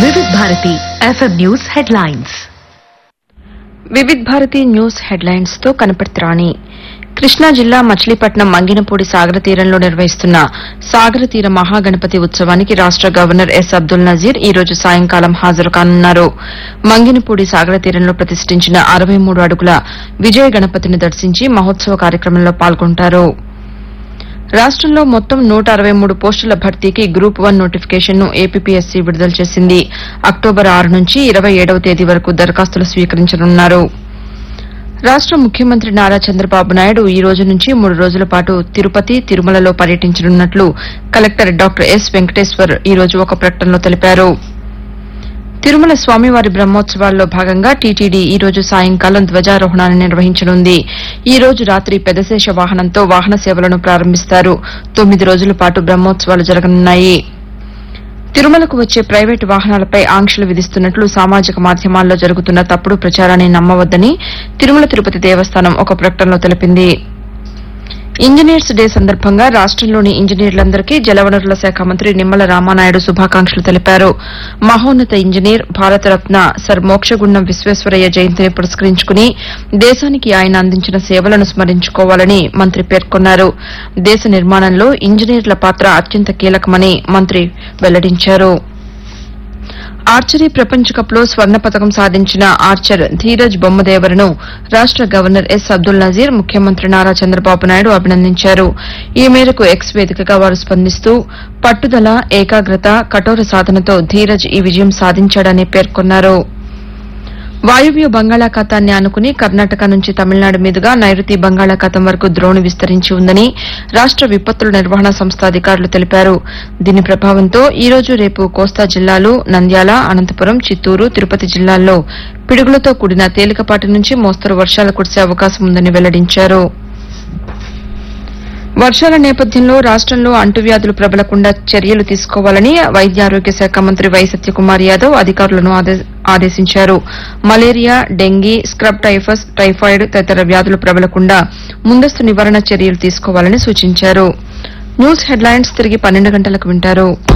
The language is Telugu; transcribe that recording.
వివిధ Bharati FM news headlines Vividh Bharati news headlines తో కనపడుతురాని కృష్ణా జిల్లా మచిలీపట్నం మంగినపూడి సాగర తీరంలో నిర్వహిస్తున్న సాగర తీర మహాగణపతి ఉత్సవానికి రాష్ట గవర్నర్ ఎస్ అబ్దుల్ నజీర్ ఈ రోజు సాయంకాలం హాజరు కానున్నారు మంగినపూడి సాగర తీరంలో ప్రతిష్ఠించిన అరవై మూడు అడుగుల విజయ గణపతిని దర్శించి మహోత్సవ కార్యక్రమంలో పాల్గొంటారు రాష్ట్రంలో మొత్తం నూట అరవై మూడు పోస్టుల భర్తీకి గ్రూప్ వన్ నోటిఫికేషన్ ను ఏపీపీఎస్సీ విడుదల చేసింది అక్టోబర్ ఆరు నుంచి ఇరవై ఏడవ తేదీ వరకు దరఖాస్తులు స్వీకరించనున్నారు రాష్ట ముఖ్యమంత్రి నారా చంద్రబాబు నాయుడు ఈ రోజు నుంచి మూడు రోజుల పాటు తిరుపతి తిరుమలలో పర్యటించనున్నట్లు కలెక్టర్ డాక్టర్ ఎస్ వెంకటేశ్వర్ ఈ రోజు ఒక ప్రకటనలో తెలిపారు తిరుమల స్వామివారి బ్రహ్మోత్సవాల్లో భాగంగా టీటీడీ ఈ రోజు సాయంకాలం ధ్వజారోహణాన్ని నిర్వహించనుంది ఈ రోజు రాత్రి పెదశేష వాహనంతో వాహన సేవలను ప్రారంభిస్తారు తొమ్మిది రోజుల పాటు బ్రహ్మోత్సవాలు జరగనున్నాయి తిరుమలకు వచ్చే ప్రైవేటు వాహనాలపై ఆంక్షలు విధిస్తున్నట్లు సామాజిక మాధ్యమాల్లో జరుగుతున్న తప్పుడు ప్రచారాన్ని నమ్మవద్దని తిరుమల తిరుపతి దేవస్థానం ఒక ప్రకటనలో తెలిపింది ఇంజనీర్స్ డే సందర్భంగా రాష్టంలోని ఇంజనీర్లందరికీ జలవనరుల శాఖ మంత్రి నిమ్మల రామానాయుడు శుభాకాంక్షలు తెలిపారు మహోన్నత ఇంజనీర్ భారతరత్న సర్ మోక్షగుండం విశ్వేశ్వరయ్య జయంతిని పురస్కరించుకుని దేశానికి ఆయన అందించిన సేవలను స్మరించుకోవాలని మంత్రి పేర్కొన్నారు దేశ నిర్మాణంలో ఇంజనీర్ల పాత్ర అత్యంత కీలకమని మంత్రి వెల్లడించారు ఆర్చరీ ప్రపంచ కప్ లో స్వర్ణ పతకం సాధించిన ఆర్చర్ ధీరజ్ బొమ్మదేవరను రాష్ట గవర్నర్ ఎస్ అబ్దుల్ నజీర్ ముఖ్యమంత్రి నారా చంద్రబాబు నాయుడు అభినందించారు ఈ మేరకు ఎక్స్ వేదికగా వారు స్పందిస్తూ పట్టుదల ఏకాగ్రత కఠోర సాధనతో ధీరజ్ ఈ విజయం సాధించాడని పేర్కొన్నారు వాయువ్య బంగాళాఖాతాన్ని ఆనుకుని కర్ణాటక నుంచి తమిళనాడు మీదుగా నైరుతి బంగాళాఖాతం వరకు ద్రోణి విస్తరించి ఉందని రాష్ట విపత్తుల నిర్వహణ సంస్థ అధికారులు తెలిపారు దీని ప్రభావంతో ఈ రోజు రేపు కోస్తా జిల్లాలు నంద్యాల అనంతపురం చిత్తూరు తిరుపతి జిల్లాల్లో పిడుగులతో కూడిన తేలికపాటి నుంచి మోస్తరు వర్షాలు కురిసే అవకాశం ఉందని వెల్లడించారు వర్షాల నేపథ్యంలో రాష్టంలో అంటువ్యాధులు ప్రబలకుండా చర్యలు తీసుకోవాలని వైద్య ఆరోగ్య శాఖ మంత్రి వై సత్యకుమార్ యాదవ్ అధికారులను ఆదే- ఆదేశించారు malaria dengue scrub typhus typhoid తదితర వ్యాధులు ప్రబలకుండా ముందస్తు నివారణ చర్యలు తీసుకోవాలని సూచించారు న్యూస్ హెడ్లైన్స్ తిరిగి పన్నెండు గంటలకు వింటారు